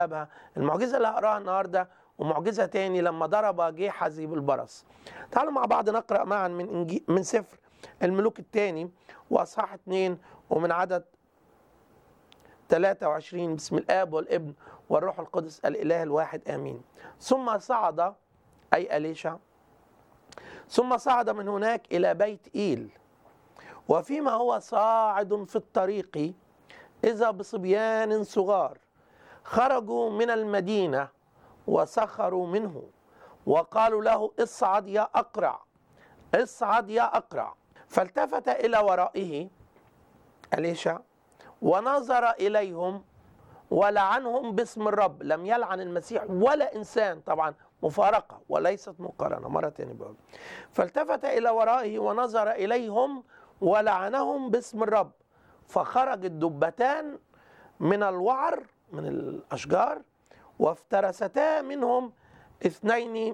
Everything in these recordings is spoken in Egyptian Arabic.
أبها المعجزة اللي هقراها النهاردة ومعجزة تاني لما ضرب جيحزي بالبرص تعالوا مع بعض نقرأ معا من إنجي من سفر الملوك الثاني وأصحاح اثنين ومن عدد 23 بسم الآب والابن والروح القدس الإله الواحد آمين ثم صعد أي أليشع ثم صعد من هناك إلى بيت إيل وفيما هو صاعد في الطريق إذا بصبيان صغار خرجوا من المدينة وسخروا منه وقالوا له اصعد يا أقرع اصعد يا أقرع فالتفت إلى ورائه أليشع ونظر إليهم ولعنهم باسم الرب لم يلعن المسيح ولا إنسان طبعا مفارقة وليست مقارنة مرة تانية بقول فالتفت إلى ورائه ونظر إليهم ولعنهم باسم الرب فخرج الدبتان من الوعر من الأشجار وافترستا منهم اثنين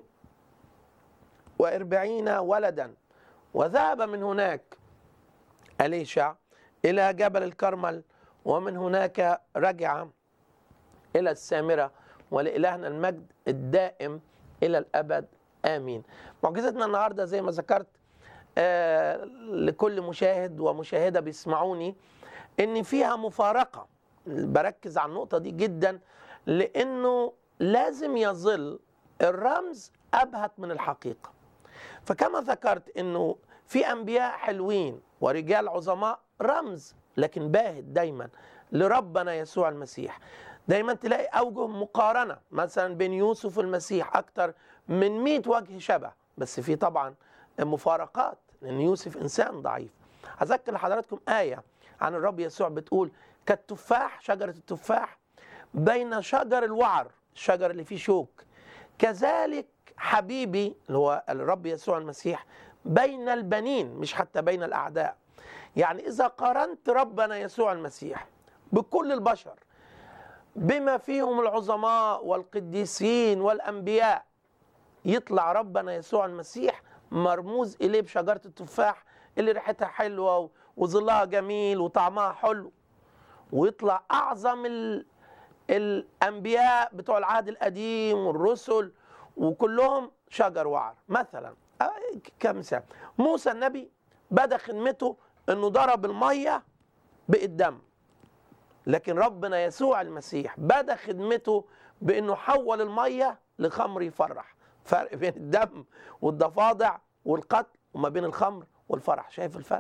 واربعين ولدا وذهب من هناك أليشع إلى جبل الكرمل ومن هناك رجع إلى السامرة ولإلهنا المجد الدائم إلى الأبد آمين معجزتنا النهاردة زي ما ذكرت آه لكل مشاهد ومشاهدة بيسمعوني إن فيها مفارقة بركز على النقطة دي جدا لأنه لازم يظل الرمز أبهت من الحقيقة فكما ذكرت أنه في أنبياء حلوين ورجال عظماء رمز لكن باهت دايما لربنا يسوع المسيح دايما تلاقي أوجه مقارنة مثلا بين يوسف والمسيح أكتر من 100 وجه شبه بس في طبعا مفارقات لأن يوسف إنسان ضعيف أذكر لحضراتكم آية عن الرب يسوع بتقول كالتفاح شجرة التفاح بين شجر الوعر الشجر اللي فيه شوك كذلك حبيبي اللي هو الرب يسوع المسيح بين البنين مش حتى بين الأعداء يعني إذا قارنت ربنا يسوع المسيح بكل البشر بما فيهم العظماء والقديسين والأنبياء يطلع ربنا يسوع المسيح مرموز إليه بشجرة التفاح اللي ريحتها حلوة وظلها جميل وطعمها حلو ويطلع أعظم ال... الأنبياء بتوع العهد القديم والرسل وكلهم شجر وعر مثلا كمثال موسى النبي بدا خدمته انه ضرب الميه بالدم لكن ربنا يسوع المسيح بدا خدمته بانه حول الميه لخمر يفرح فرق بين الدم والضفادع والقتل وما بين الخمر والفرح شايف الفرق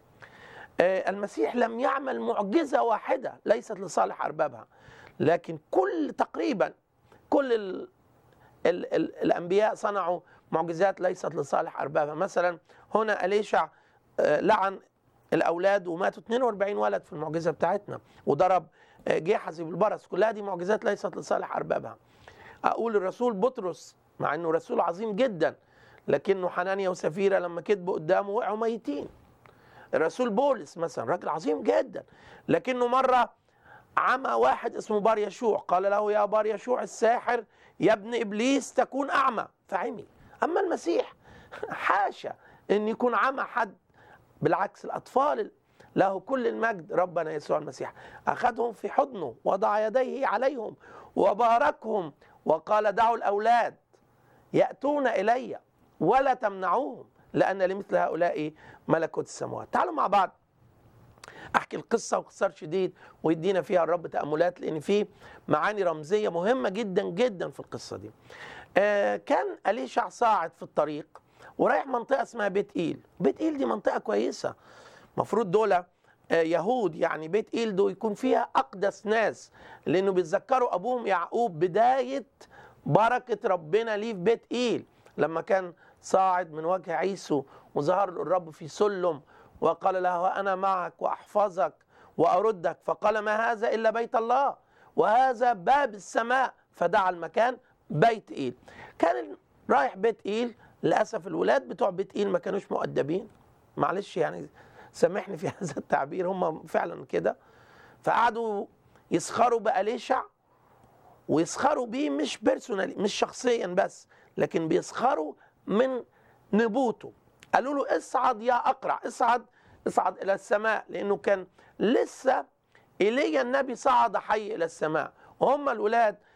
آه المسيح لم يعمل معجزه واحده ليست لصالح اربابها لكن كل تقريبا كل ال ال ال الانبياء صنعوا معجزات ليست لصالح اربابها مثلا هنا اليشع لعن الاولاد وماتوا 42 ولد في المعجزه بتاعتنا وضرب جيحزي بالبرص كلها دي معجزات ليست لصالح اربابها اقول الرسول بطرس مع انه رسول عظيم جدا لكنه حنانيا وسفيره لما كذبوا قدامه وقعوا ميتين الرسول بولس مثلا راجل عظيم جدا لكنه مره عمى واحد اسمه بار يشوع قال له يا بار يشوع الساحر يا ابن ابليس تكون اعمى فعمي اما المسيح حاشا ان يكون عمى حد بالعكس الاطفال له كل المجد ربنا يسوع المسيح اخذهم في حضنه وضع يديه عليهم وباركهم وقال دعوا الاولاد ياتون الي ولا تمنعوهم لان لمثل هؤلاء ملكوت السماوات تعالوا مع بعض احكي القصه باختصار شديد ويدينا فيها الرب تاملات لان في معاني رمزيه مهمه جدا جدا في القصه دي. آه كان اليشع صاعد في الطريق ورايح منطقه اسمها بيت ايل، بيت ايل دي منطقه كويسه. المفروض دول آه يهود يعني بيت ايل دول يكون فيها اقدس ناس لانه بيتذكروا ابوهم يعقوب بدايه بركه ربنا ليه في بيت ايل لما كان صاعد من وجه عيسو وظهر له الرب في سلم وقال له أنا معك وأحفظك وأردك فقال ما هذا إلا بيت الله وهذا باب السماء فدعا المكان بيت إيل كان رايح بيت إيل للأسف الولاد بتوع بيت إيل ما كانوش مؤدبين معلش يعني سامحني في هذا التعبير هم فعلا كده فقعدوا يسخروا بأليشع ويسخروا بيه مش بيرسونالي مش شخصيا بس لكن بيسخروا من نبوته قالوا له اصعد يا اقرع اصعد اصعد الى السماء لانه كان لسه ايليا النبي صعد حي الى السماء وهم الولاد